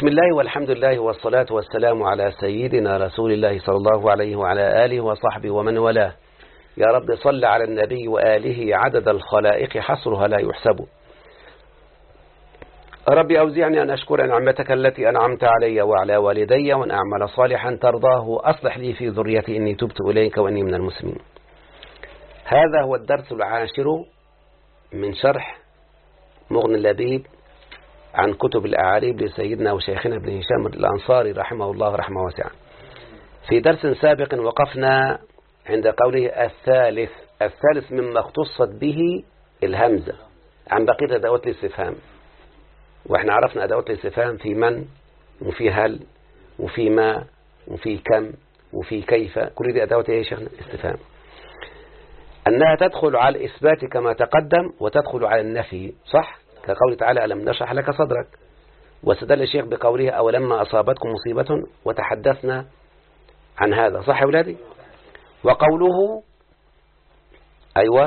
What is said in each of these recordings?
بسم الله والحمد لله والصلاة والسلام على سيدنا رسول الله صلى الله عليه وعلى آله وصحبه ومن والاه يا رب صل على النبي وآله عدد الخلائق حصرها لا يحسب ربي أوزعني أن أشكر نعمتك التي أنعمت علي وعلى والدي وأن أعمل صالحا ترضاه أصلح لي في ذريتي إني تبت إليك وإني من المسلمين هذا هو الدرس العاشر من شرح مغني اللبيب عن كتب الأعاريب لسيدنا وشيخنا ابن هشام الأنصاري رحمه الله رحمه واسعة في درس سابق وقفنا عند قوله الثالث الثالث مما اختصت به الهمزة عن بقية أدوات الاستفهام واحنا عرفنا أدوات الاستفهام في من وفي هل وفي ما وفي كم وفي كيف كل دي أدوات ايه يا شيخنا استفهام أنها تدخل على الإثبات كما تقدم وتدخل على النفي صح كقول تعالى ألم نشرح لك صدرك واستدل الشيخ بقوله أولما أصابتكم مصيبة وتحدثنا عن هذا صح يا ولادي وقوله أيوة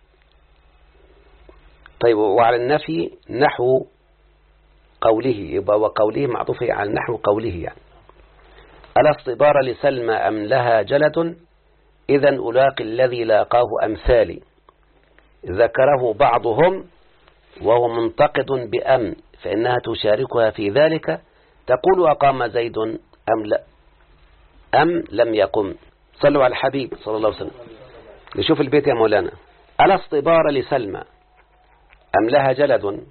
طيب وعلى النفي نحو قوله يبقى وقوله معطوف على نحو قوله يعني ألا اصطبار لسلمى أم لها جلد إذا ألاقي الذي لاقاه أمثالي ذكره بعضهم وهو منتقد بأمن فإنها تشاركها في ذلك تقول أقام زيد أم لا أم لم يقم صلوا على الحبيب صلى الله عليه وسلم نشوف البيت يا مولانا ألا اصطبار لسلمى أم لها جلد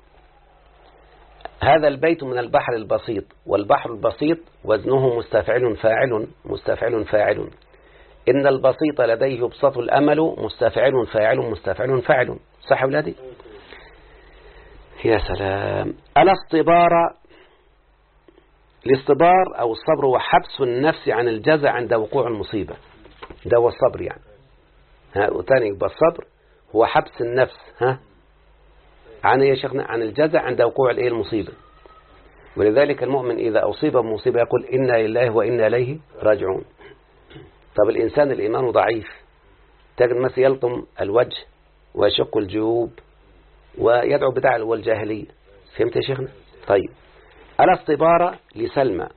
هذا البيت من البحر البسيط والبحر البسيط وزنه مستفعل فاعل مستفعل فاعل إن البسيط لديه يبسط الأمل مستفعل فاعل مستفعل فاعل صح ولادي يا سلام الاصطبار الاصطبار أو الصبر هو حبس النفس عن الجزع عند وقوع المصيبة ده هو الصبر يعني ها وثاني يبقى الصبر هو حبس النفس ها عن يا شيخنا عن الجزع عند وقوع الايه المصيبة ولذلك المؤمن إذا أصيب بمصيبة يقول إنا لله وإنا إليه راجعون طب الإنسان الإيمان ضعيف تجد مثل يلطم الوجه ويشق الجيوب ويدعو بدع والجاهلية فهمت يا شيخنا طيب الاصطبار لسلمى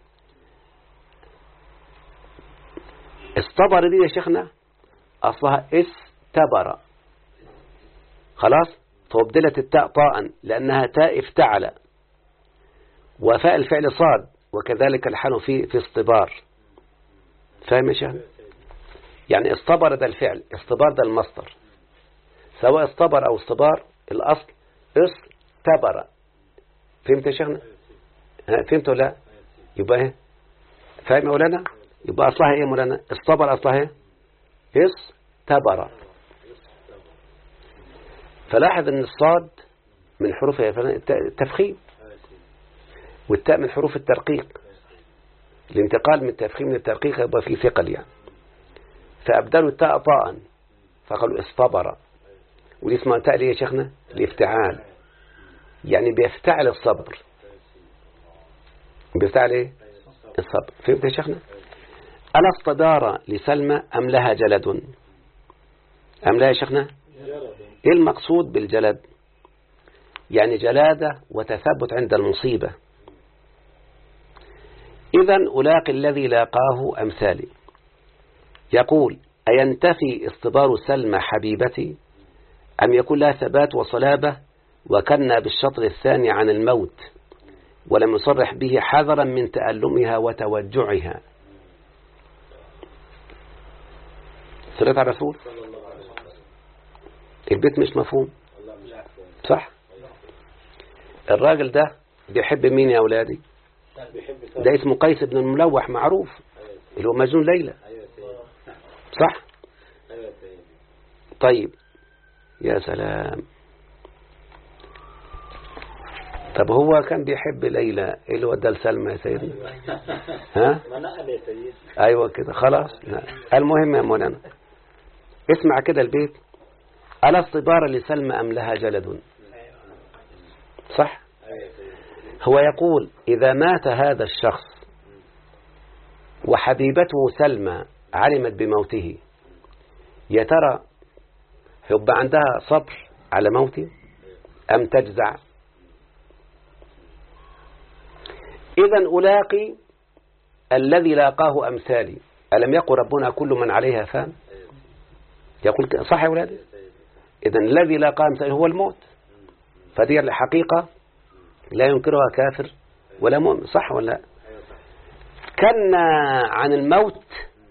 اصطبر دي يا شيخنا أصلها استبر خلاص فابدلت التاء طاء لأنها تاء افتعل وفاء الفعل صاد وكذلك الحال في في اصطبار فاهم يا شيخنا يعني اصطبر ده الفعل اصطبار ده المصدر سواء اصطبر أو اصطبار الأصل اصطبر فهمت يا شيخنا فهمت ولا يبقى ايه فاهم يا مولانا يبقى أصلها ايه يا مولانا اصطبر أصلها ايه اصطبر فلاحظ ان الصاد من حروف التفخيم والتاء من حروف الترقيق الانتقال من التفخيم للترقيق يبقى فيه ثقل يعني فأبدلوا التاء طاء فقالوا اصطبر ودي اسمها تاء يا شيخنا الافتعال يعني بيفتعل الصبر بيفتعل ايه الصبر فهمت يا شيخنا ألا اصطدار لسلمى أم لها جلد أم لها يا شيخنا ايه المقصود بالجلد يعني جلادة وتثبت عند المصيبة إذا ألاقي الذي لاقاه أمثالي يقول أينتفي اصطبار سلمى حبيبتي أم يكون لها ثبات وصلابة وكنا بالشطر الثاني عن الموت ولم يصرح به حذرا من تألمها وتوجعها صليت على الرسول البيت مش مفهوم صح الراجل ده بيحب مين يا أولادي ده اسمه قيس بن الملوح معروف اللي هو مجنون ليلى صح طيب يا سلام طب هو كان بيحب ليلى ايه اللي ودى لسلمى يا سيدنا ها ايوه كده خلاص لا. المهم يا مولانا اسمع كده البيت ألا الصبار لسلمى أم لها جلد صح هو يقول إذا مات هذا الشخص وحبيبته سلمى علمت بموته يا ترى يبقى عندها صبر على موته أم تجزع إذا ألاقي الذي لاقاه أمثالي ألم يقل ربنا كل من عليها فان يقول صح يا أولادي إذا الذي لاقاه أمثالي هو الموت فدي الحقيقة لا ينكرها كافر ولا مؤمن صح ولا لا كنا عن الموت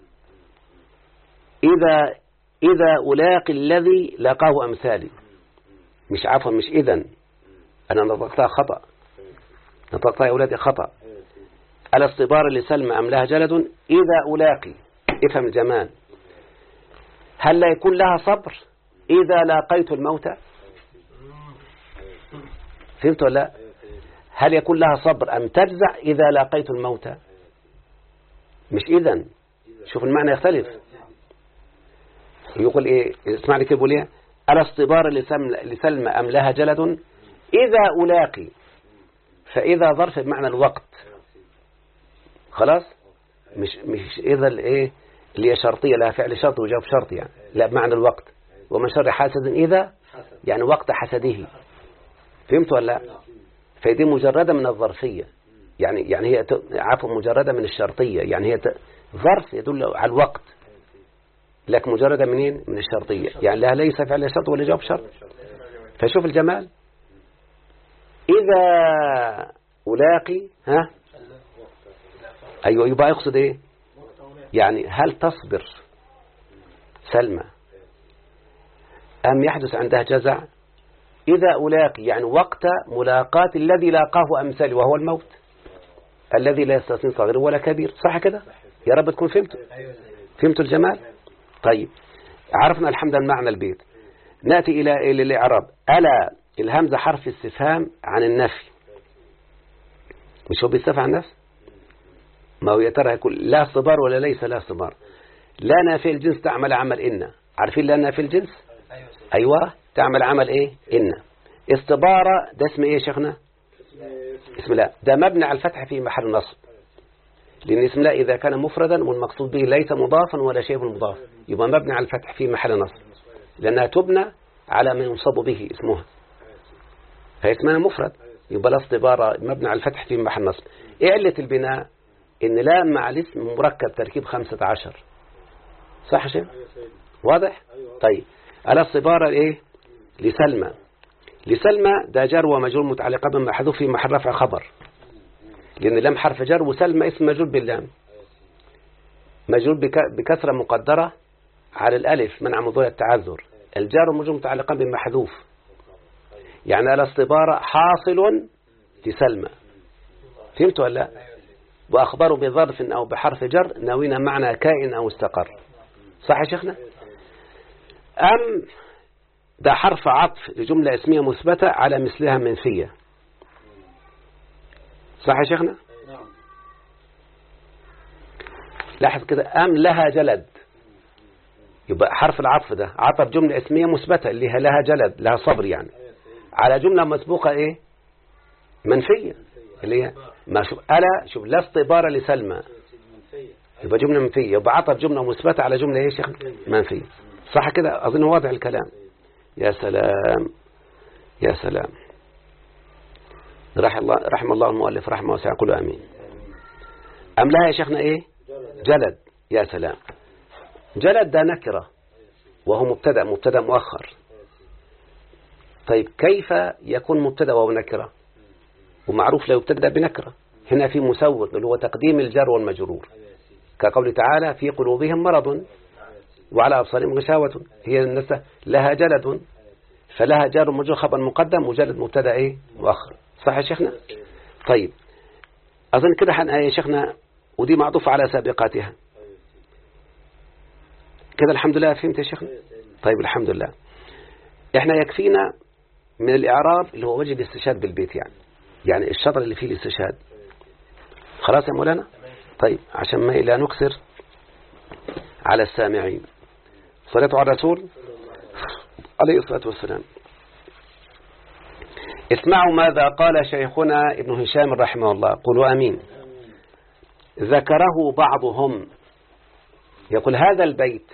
إذا إذا ألاقي الذي لاقاه أمثالي مش عفوا مش إذا أنا نطقتها خطأ نطقتها يا أولادي خطأ الاصطبار اللي سلم أم لها جلد إذا ألاقي افهم الجمال هل لا يكون لها صبر إذا لاقيت الموت فهمت ولا لا هل يكون لها صبر أم تجزع إذا لاقيت الموت مش إذا شوف المعنى يختلف يقول إيه اسمع لي كيف يقول إيه الاصطبار لسلم أم لها جلد إذا ألاقي فإذا ظرف بمعنى الوقت خلاص مش مش إذا الإيه اللي هي شرطية لها فعل شرط وجواب شرط يعني لا بمعنى الوقت ومن شر حاسد إذا يعني وقت حسده فهمت ولا لا فدي مجردة من الظرفية يعني يعني هي عفوا مجردة من الشرطية يعني هي ظرف يدل على الوقت لكن مجردة منين من الشرطية يعني لا ليس فعل شرط ولا جواب شرط فشوف الجمال إذا ألاقي ها أيوة يبقى يقصد إيه يعني هل تصبر سلمى أم يحدث عندها جزع إذا ألاقي يعني وقت ملاقاة الذي لاقاه أمثال وهو الموت الذي لا يستثني صغير ولا كبير صح كده يا رب تكون فهمتوا فهمتوا الجمال طيب عرفنا الحمد لله معنى البيت نأتي إلى الإعراب ألا الهمزة حرف استفهام عن النفي مش هو بيستفع عن النفس ما هو يا ترى يقول لا صبار ولا ليس لا صبار لا نافي الجنس تعمل عمل إن عارفين لا نافي الجنس أيوة تعمل عمل إيه إن استبارة ده اسم إيه يا شيخنا اسم لا ده مبني على الفتح في محل نصب لأن اسم لا إذا كان مفردا والمقصود به ليس مضافا ولا شيء مضاف يبقى مبني على الفتح في محل نصب لأنها تبنى على ما ينصب به اسمها فهي اسمها مفرد يبقى الاصطبارة مبني على الفتح في محل نصب ايه علة البناء ان لا مع الاسم مركب تركيب خمسة عشر صح شيء واضح طيب الاصطبارة ايه لسلمى لسلمى ده جر ومجرور متعلقة بمحذوف في محل رفع خبر لأن لم حرف جر وسلمى اسم مجرور باللام مجرور بكسرة مقدرة على الألف منع موضوع التعذر الجار ومجرور متعلقا بمحذوف يعني الاصطبار حاصل لسلمى فهمت ولا لا وأخبروا بظرف أو بحرف جر ناوينا معنى كائن أو استقر صح يا شيخنا أم ده حرف عطف لجملة اسمية مثبتة على مثلها منفية صح يا شيخنا لاحظ كده أم لها جلد يبقى حرف العطف ده عطف جملة اسمية مثبتة اللي لها جلد لها صبر يعني على جملة مسبوقة ايه منفية اللي هي ما شوف ألا شوف لا اصطبار لسلمى يبقى جملة منفية يبقى عطف جملة مثبتة على جملة ايه شيخ منفية صح كده أظن واضح الكلام يا سلام يا سلام رحم الله رحم الله المؤلف رحمه وسع قولوا امين ام لها يا شيخنا ايه جلد يا سلام جلد ده نكره وهو مبتدا مبتدا مؤخر طيب كيف يكون مبتدا وهو نكره ومعروف لا يبتدا بنكره هنا في مسوق اللي هو تقديم الجر والمجرور كقول تعالى في قلوبهم مرض وعلى أبصارهم غشاوة هي النسة لها جلد فلها جار مجرور خبر مقدم وجلد مبتدا ايه مؤخر صح يا شيخنا طيب أظن كده حن يا شيخنا ودي معطوفة على سابقاتها كده الحمد لله فهمت يا شيخنا طيب الحمد لله احنا يكفينا من الإعراب اللي هو وجه الاستشهاد بالبيت يعني يعني الشطر اللي فيه الاستشهاد خلاص يا مولانا طيب عشان ما لا نكسر على السامعين صلاة على الرسول عليه الصلاة والسلام اسمعوا ماذا قال شيخنا ابن هشام رحمه الله قولوا أمين ذكره بعضهم يقول هذا البيت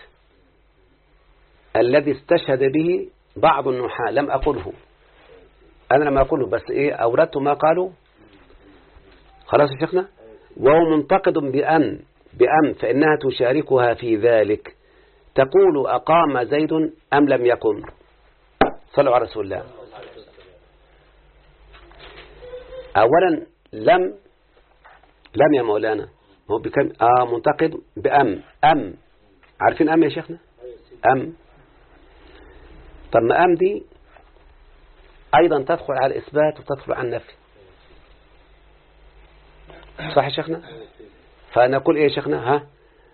الذي استشهد به بعض النحاة لم أقله أنا لم أقوله بس إيه أوردت ما قالوا خلاص يا شيخنا وهو منتقد بأن بأن فإنها تشاركها في ذلك تقول أقام زيد أم لم يقم صلوا على رسول الله أولا لم لم يا مولانا هو بكم آه منتقد بأم أم عارفين أم يا شيخنا أم طب ما أم دي أيضا تدخل على الإثبات وتدخل على النفي صح يا شيخنا فنقول إيه يا شيخنا ها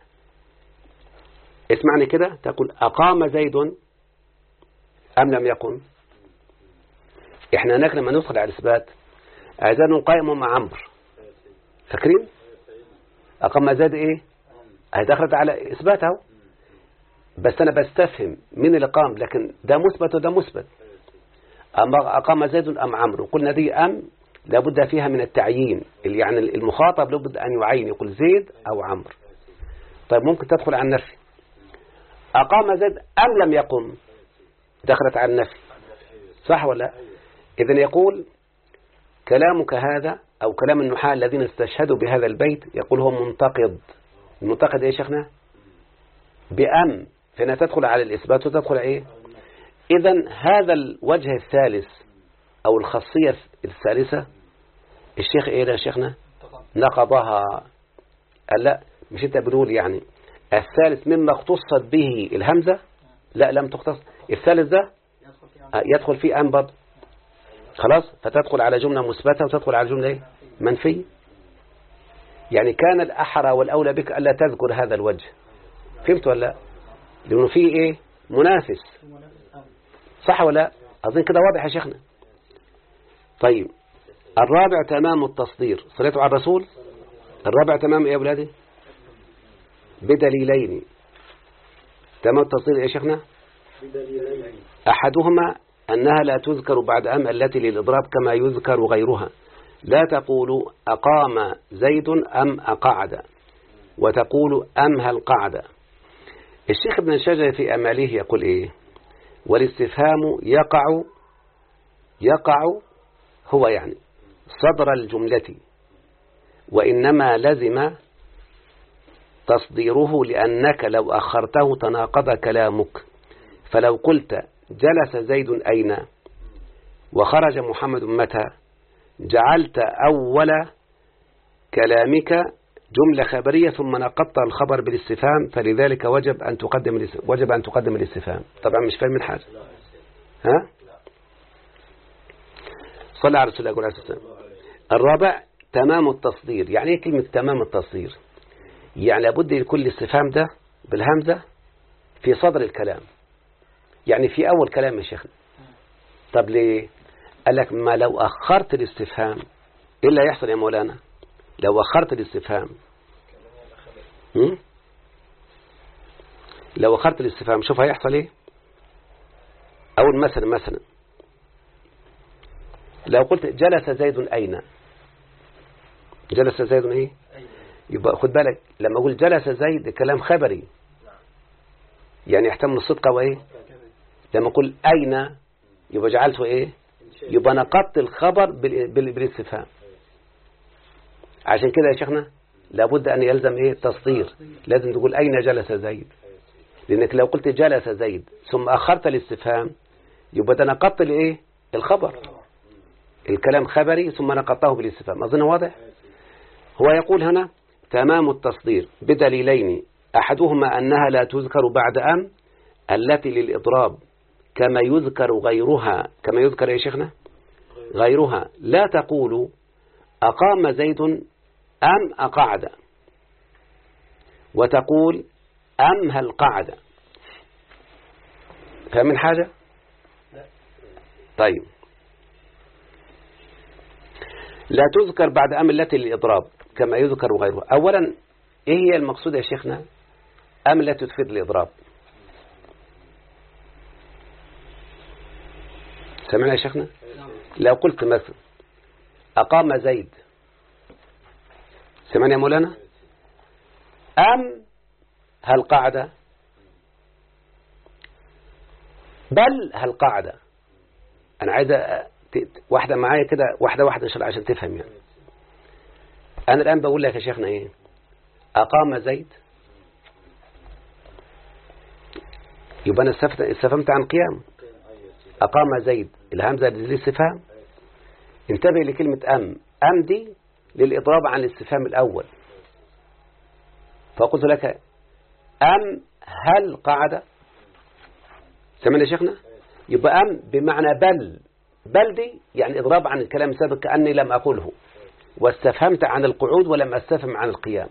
اسمعني كده تقول أقام زيد أم لم يقم إحنا هناك لما ندخل على الإثبات أذان قائم مع عمرو فاكرين أقام زيد إيه هي دخلت على إثباتها بس أنا بستفهم من اللي قام لكن ده مثبت وده مثبت أما أقام زيد أم عمرو قلنا دي أم لابد فيها من التعيين يعني المخاطب لابد أن يعين يقول زيد أو عمرو طيب ممكن تدخل على النفي أقام زيد أم لم يقم دخلت على النفي صح ولا إذن يقول كلامك هذا أو كلام النحاة الذين استشهدوا بهذا البيت يقول هو منتقد المنتقد إيه شيخنا بأم فإنها تدخل على الإثبات وتدخل إيه إذا هذا الوجه الثالث أو الخاصية الثالثة الشيخ إيه يا شيخنا نقضها لا مش أنت بنقول يعني الثالث مما اختصت به الهمزة لا لم تختص الثالث ده يدخل فيه أم برضه خلاص فتدخل على جملة مثبتة وتدخل على جملة إيه؟ منفية يعني كان الأحرى والأولى بك ألا تذكر هذا الوجه فهمت ولا لا لأنه فيه إيه منافس صح ولا لا أظن كده واضح يا شيخنا طيب الرابع تمام التصدير صليتوا على الرسول الرابع تمام إيه يا أولادي بدليلين تمام التصدير إيه يا شيخنا بدليلين أحدهما أنها لا تذكر بعد أم التي للإضراب كما يذكر غيرها لا تقول أقام زيد أم أقعد وتقول أم هل قعد الشيخ ابن الشجر في أماله يقول إيه والاستفهام يقع يقع هو يعني صدر الجملة وإنما لزم تصديره لأنك لو أخرته تناقض كلامك فلو قلت جلس زيد أين وخرج محمد متى جعلت أول كلامك جملة خبرية ثم نقطت الخبر بالاستفهام فلذلك وجب أن تقدم وجب أن تقدم الاستفهام طبعا مش فاهم من حاجة ها صلى على رسول الله عليه وسلم الرابع تمام التصدير يعني ايه كلمة تمام التصدير يعني لابد لكل استفهام ده بالهمزة في صدر الكلام يعني في أول كلام يا شيخنا طب ليه قال لك ما لو أخرت الاستفهام إيه اللي هيحصل يا مولانا لو أخرت الاستفهام هم؟ لو أخرت الاستفهام شوف هيحصل إيه أول مثلا مثلا لو قلت جلس زيد أين جلس زيد إيه يبقى خد بالك لما أقول جلس زيد كلام خبري يعني يحتمل الصدق وإيه لما أقول أين يبقى جعلته إيه يبقى نقضت الخبر بالاستفهام عشان كده يا شيخنا لابد أن يلزم إيه تصدير لازم تقول أين جلس زيد لأنك لو قلت جلس زيد ثم أخرت الاستفهام يبقى ده نقضت الإيه الخبر الكلام خبري ثم نقضته بالاستفهام أظن واضح هو يقول هنا تمام التصدير بدليلين أحدهما أنها لا تذكر بعد أم التي للإضراب كما يذكر غيرها كما يذكر يا شيخنا غيرها لا تقول أقام زيد أم أقعد وتقول أم هل قعد فمن حاجة طيب لا تذكر بعد أم التي للإضراب كما يذكر غيرها أولا إيه هي المقصود يا شيخنا أم التي تفيد الإضراب سمعنا يا شيخنا لو قلت مثلا أقام زيد سمعنا يا مولانا أم هل قعد بل هل قعد أنا عايز واحدة معايا كده واحدة واحدة إن شاء الله عشان تفهم يعني أنا الآن بقول لك يا شيخنا إيه أقام زيد يبقى أنا استفهمت عن قيام أقام زيد الهمزة للاستفهام انتبه لكلمة أم أم دي للإضراب عن الاستفهام الأول فقلت لك أم هل قعد سمعنا يا شيخنا يبقى أم بمعنى بل بل دي يعني إضراب عن الكلام السابق كأني لم أقوله واستفهمت عن القعود ولم أستفهم عن القيام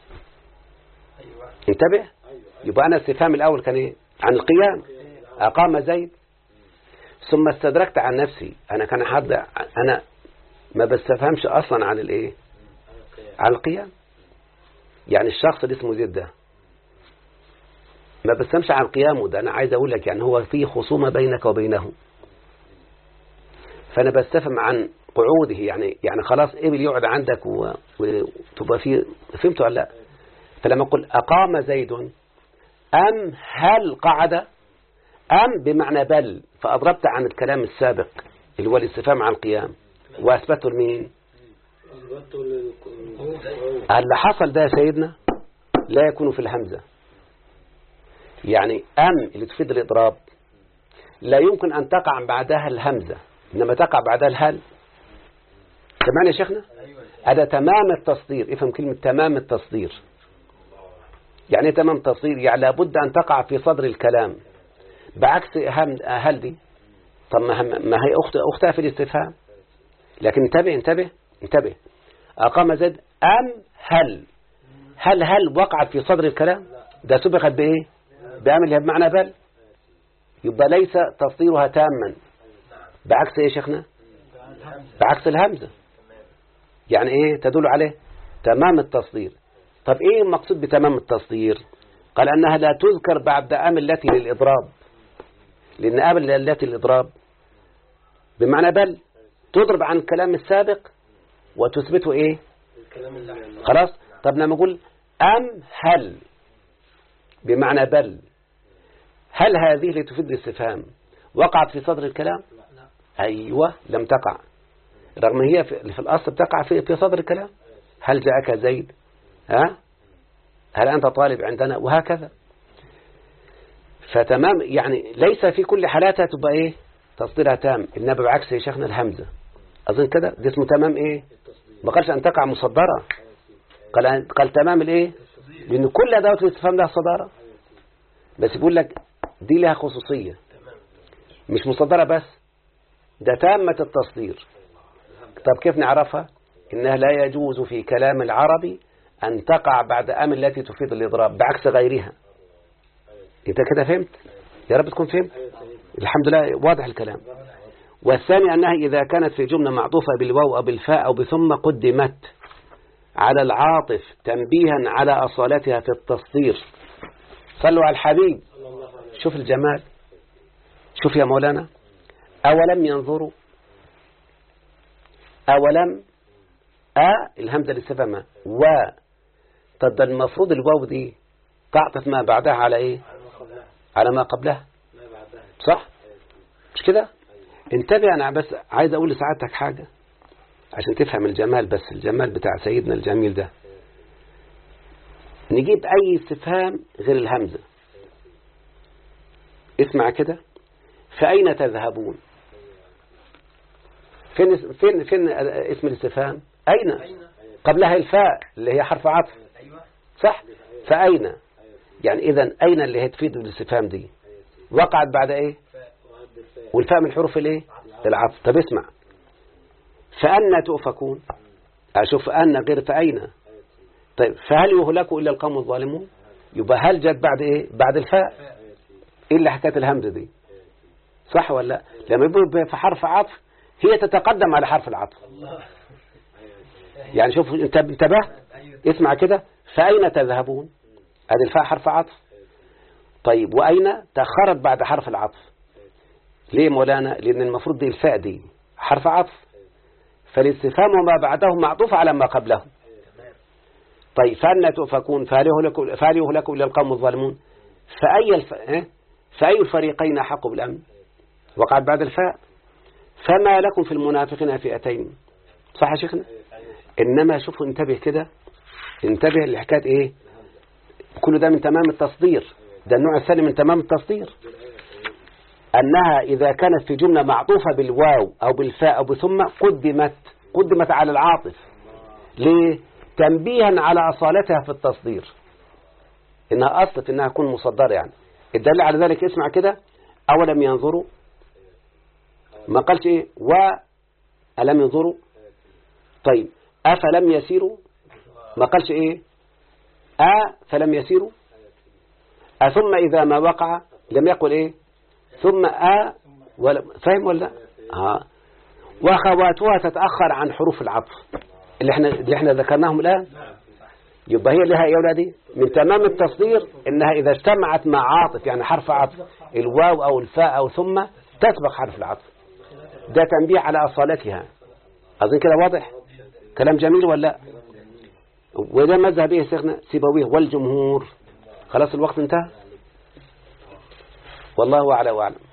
انتبه يبقى أنا استفهام الأول كان إيه عن القيام أقام زيد ثم استدركت عن نفسي أنا كان حد أنا ما بستفهمش أصلا عن الإيه عن القيام يعني الشخص اللي اسمه زيد ده ما بستفهمش عن قيامه ده أنا عايز أقول لك يعني هو في خصومة بينك وبينه فأنا بستفهم عن قعوده يعني يعني خلاص قبل يقعد عندك وتبقى في فهمت ولا لا فلما أقول أقام زيد أم هل قعد أم بمعنى بل فأضربت عن الكلام السابق اللي هو الاستفهام عن القيام وأثبته لمين اللي حصل ده يا سيدنا لا يكون في الهمزة يعني أم اللي تفيد الإضراب لا يمكن أن تقع بعدها الهمزة إنما تقع بعدها الهل سمعني يا شيخنا هذا تمام التصدير افهم كلمة تمام التصدير يعني ايه تمام التصدير يعني لابد أن تقع في صدر الكلام بعكس هل دي طب ما هي أخت أختها في الاستفهام لكن انتبه انتبه انتبه أقام زد أم هل هل هل وقعت في صدر الكلام ده سبقت بإيه بأمل بمعنى بل يبقى ليس تصديرها تاما بعكس ايه شيخنا بعكس الهمزة يعني ايه تدل عليه تمام التصدير طب ايه المقصود بتمام التصدير قال انها لا تذكر بعد ام التي للاضراب لان ام التي للاضراب بمعنى بل تضرب عن الكلام السابق وتثبته ايه خلاص طب لما اقول ام هل بمعنى بل هل هذه لتفيد الاستفهام وقعت في صدر الكلام أيوة لم تقع رغم هي في الأصل تقع في في صدر الكلام هل جاءك زيد ها هل أنت طالب عندنا وهكذا فتمام يعني ليس في كل حالاتها تبقى إيه تصديرها تام إنما بعكس يا شيخنا الهمزة أظن كده دي اسمه تمام إيه ما قالش أن تقع مصدرة قال, قال تمام الإيه لأن كل أدوات الاستفهام لها صدارة بس بيقول لك دي لها خصوصية مش مصدرة بس ده تامة التصدير طب كيف نعرفها إنها لا يجوز في كلام العربي أن تقع بعد أم التي تفيد الإضراب بعكس غيرها أنت كده فهمت يا رب تكون فهمت الحمد لله واضح الكلام والثاني أنها إذا كانت في جملة معطوفة بالواو أو بالفاء أو بثم قدمت على العاطف تنبيها على أصالتها في التصدير صلوا على الحبيب شوف الجمال شوف يا مولانا أولم ينظروا أولم أ الهمزة الاستفهام و طب ده المفروض الواو دي تعطف ما بعدها على إيه على ما قبلها صح مش كده انتبه أنا بس عايز أقول لسعادتك حاجة عشان تفهم الجمال بس الجمال بتاع سيدنا الجميل ده نجيب أي استفهام غير الهمزة اسمع كده فأين تذهبون فين فين فين اسم الاستفهام أين قبلها الفاء اللي هي حرف عطف صح فأين يعني إذا أين اللي هي تفيد الاستفهام دي وقعت بعد إيه والفاء من حروف الإيه العطف طب اسمع فأنا تؤفكون أشوف أن غير فأين طيب فهل يهلك إلا القوم الظالمون يبقى هل جت بعد إيه بعد الفاء إيه اللي حكاية الهمزة دي صح ولا لا لما يبقى في حرف عطف هي تتقدم على حرف العطف يعني شوف انت انتبهت اسمع كده فأين تذهبون هذه الفاء حرف عطف طيب وأين تأخرت بعد حرف العطف ليه مولانا لأن المفروض دي الفاء دي حرف عطف فالاستفهام وما بعده معطوف على ما قبله طيب فأنا تؤفكون فهل يهلك إلا القوم الظالمون فأي, الف... فأي الفريقين أحق بالأمن وقعت بعد الفاء فما لكم في المنافقين فئتين صح يا شيخنا إنما شوفوا انتبه كده انتبه لحكاية إيه كل ده من تمام التصدير ده النوع الثاني من تمام التصدير أنها إذا كانت في جملة معطوفة بالواو أو بالفاء أو بثم قدمت قدمت على العاطف ليه تنبيها على أصالتها في التصدير إنها أصلت إنها تكون مصدرة يعني الدليل على ذلك اسمع كده أولم ينظروا ما قالش إيه وألم ينظروا طيب أفلم يسيروا ما قالش إيه أ فلم يسيروا أثم إذا ما وقع لم يقل إيه ثم أ ولا فاهم ولا ها وأخواتها تتأخر عن حروف العطف اللي احنا اللي احنا ذكرناهم الآن يبقى هي لها يا أولادي من تمام التصدير إنها إذا اجتمعت مع عاطف يعني حرف عطف الواو أو الفاء أو ثم تسبق حرف العطف ده تنبيه على أصالتها أظن كده واضح كلام جميل ولا لا وده مذهب ايه شيخنا سيبويه والجمهور خلاص الوقت انتهى والله أعلى وأعلم